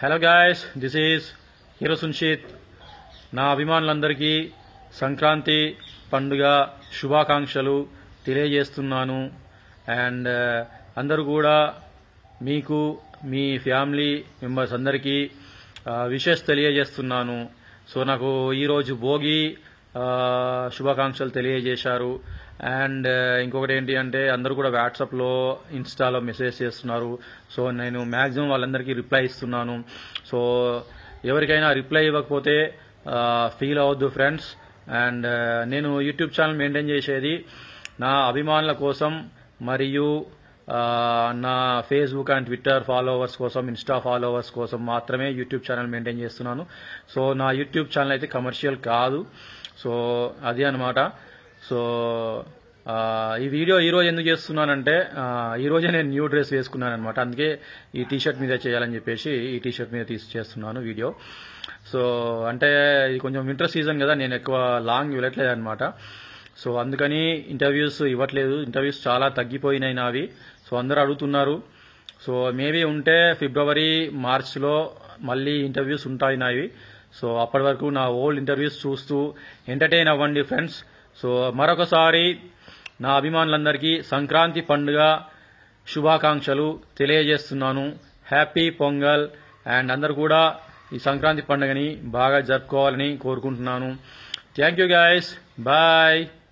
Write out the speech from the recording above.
hello guys this is hero Sunshith నా అభిమానులందరికీ సంక్రాంతి పండుగ శుభాకాంక్షలు తెలియజేస్తున్నాను అండ్ అందరూ కూడా మీకు మీ ఫ్యామిలీ మెంబర్స్ అందరికీ విషెస్ తెలియజేస్తున్నాను సో నాకు ఈరోజు భోగి ఆ, శుభాకాంక్షలు తెలియజేశారు అండ్ ఇంకొకటి ఏంటి అంటే అందరూ కూడా వాట్సాప్లో ఇన్స్టాలో మెసేజ్ చేస్తున్నారు సో నేను మ్యాక్సిమం వాళ్ళందరికీ రిప్లై ఇస్తున్నాను సో ఎవరికైనా రిప్లై ఇవ్వకపోతే ఫీల్ అవ్వద్దు ఫ్రెండ్స్ అండ్ నేను యూట్యూబ్ ఛానల్ మెయింటైన్ చేసేది నా అభిమానుల కోసం మరియు ఆ, నా ఫేస్బుక్ అండ్ ట్విట్టర్ ఫాలోవర్స్ కోసం ఇన్స్టా ఫాలోవర్స్ కోసం మాత్రమే యూట్యూబ్ ఛానల్ మెయింటైన్ చేస్తున్నాను సో నా యూట్యూబ్ ఛానల్ అయితే కమర్షియల్ కాదు సో అది అనమాట సో ఆ, ఈ వీడియో ఈ రోజు ఎందుకు చేస్తున్నానంటే ఆ, ఈ రోజే నేను న్యూ డ్రెస్ వేసుకున్నాను అనమాట అందుకే ఈ టీషర్ట్ మీద చేయాలని చెప్పేసి ఈ టీషర్ట్ మీద తీసి చేస్తున్నాను వీడియో సో అంటే ఇది కొంచెం వింటర్ సీజన్ కదా నేను ఎక్కువ లాంగ్ వెళ్ళట్లేదు అనమాట సో అందుకని ఇంటర్వ్యూస్ ఇవ్వట్లేదు ఇంటర్వ్యూస్ చాలా తగ్గిపోయినాయి నావి సో అందరూ అడుగుతున్నారు సో మేబీ ఉంటే ఫిబ్రవరి మార్చ్లో మళ్ళీ ఇంటర్వ్యూస్ ఉంటాయి నావి సో అప్పటి వరకు నా ఓల్డ్ ఇంటర్వ్యూస్ చూస్తూ ఎంటర్టైన్ అవ్వండి ఫ్రెండ్స్ సో మరొకసారి నా అభిమానులందరికీ సంక్రాంతి పండుగ శుభాకాంక్షలు తెలియజేస్తున్నాను హ్యాపీ పొంగల్ అండ్ అందరు కూడా ఈ సంక్రాంతి పండుగని బాగా జరుపుకోవాలని కోరుకుంటున్నాను థ్యాంక్ యూ గాయస్ బాయ్